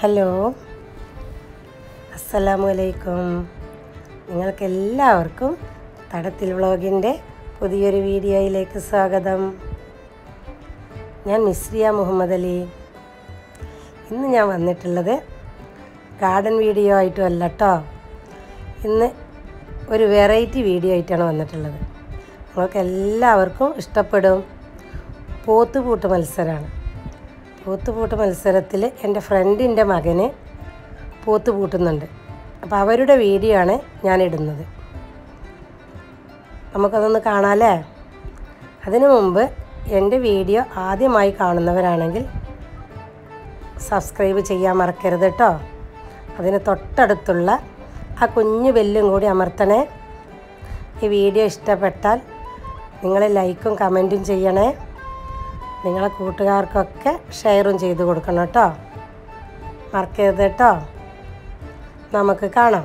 hello അസ്സലാമു അലൈക്കും നിങ്ങൾക്ക് എല്ലാവർക്കും തടത്തിൽ വ്ളോഗിൻ്റെ പുതിയൊരു വീഡിയോയിലേക്ക് സ്വാഗതം ഞാൻ മിസ്രിയ മുഹമ്മദ് അലി ഇന്ന് ഞാൻ വന്നിട്ടുള്ളത് ഗാർഡൻ വീഡിയോ ആയിട്ടും അല്ല കേട്ടോ ഇന്ന് ഒരു വെറൈറ്റി വീഡിയോ ആയിട്ടാണ് വന്നിട്ടുള്ളത് നിങ്ങൾക്ക് എല്ലാവർക്കും ഇഷ്ടപ്പെടും പോത്തുപൂട്ട് മത്സരമാണ് പോത്തുപൂട്ട് മത്സരത്തിൽ എൻ്റെ ഫ്രണ്ടിൻ്റെ മകന് പോത്ത് പൂട്ടുന്നുണ്ട് അപ്പോൾ അവരുടെ വീഡിയോ ആണ് ഞാൻ ഇടുന്നത് നമുക്കതൊന്ന് കാണാമല്ലേ അതിനു മുമ്പ് എൻ്റെ വീഡിയോ ആദ്യമായി കാണുന്നവരാണെങ്കിൽ സബ്സ്ക്രൈബ് ചെയ്യാൻ മറക്കരുത് കേട്ടോ അതിന് തൊട്ടടുത്തുള്ള ആ കുഞ്ഞു ബെല്ലും കൂടി അമർത്തണേ ഈ വീഡിയോ ഇഷ്ടപ്പെട്ടാൽ നിങ്ങൾ ലൈക്കും കമൻറ്റും ചെയ്യണേ നിങ്ങളെ കൂട്ടുകാർക്കൊക്കെ ഷെയറും ചെയ്ത് കൊടുക്കണം കേട്ടോ മറക്കരുത് കേട്ടോ നമുക്ക് കാണാം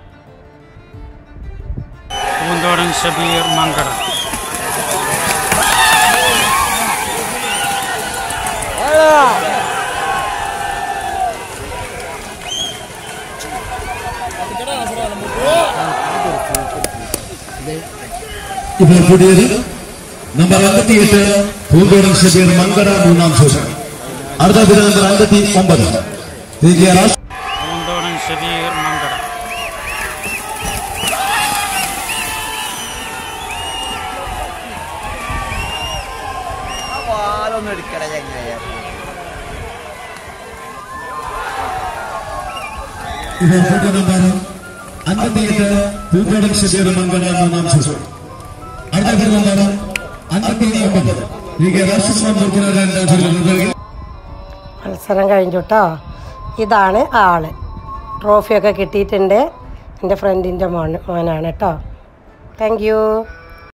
പൂന്തോടൻ ഷബീർ മങ്കട ഇപ്പോൾ കൂടിയത് നമ്പർ അമ്പത്തിയെട്ട് പൂന്തോടൻ ഷബീർ മങ്കട മൂന്നാം ശോഭ അടുത്ത പേര് നമ്പർ അമ്പത്തി ഒമ്പത് ദേശീയ രാഷ്ട്ര പൂന്തോടൻ ഷബീർ മങ്കട പാലൊന്നും എടുക്കട ചങ്ങായ ഇപ്പോൾ കൂടിയ നമ്പർ അമ്പത്തിയെട്ട് പൂന്തോടൻ ഷബീർ മങ്കട മൂന്നാം ശോഭ അടുത്ത പേര് നമ്പർ അമ്പത്തി ഒമ്പത് ദേശീയ രാഷ്ട്രീയ മത്സരം കഴിഞ്ഞു കേട്ടോ ഇതാണ് ആള് ട്രോഫിയൊക്കെ കിട്ടിയിട്ടുണ്ട് എൻ്റെ ഫ്രണ്ടിൻ്റെ മോൻ മോനാണ് കേട്ടോ താങ്ക് യു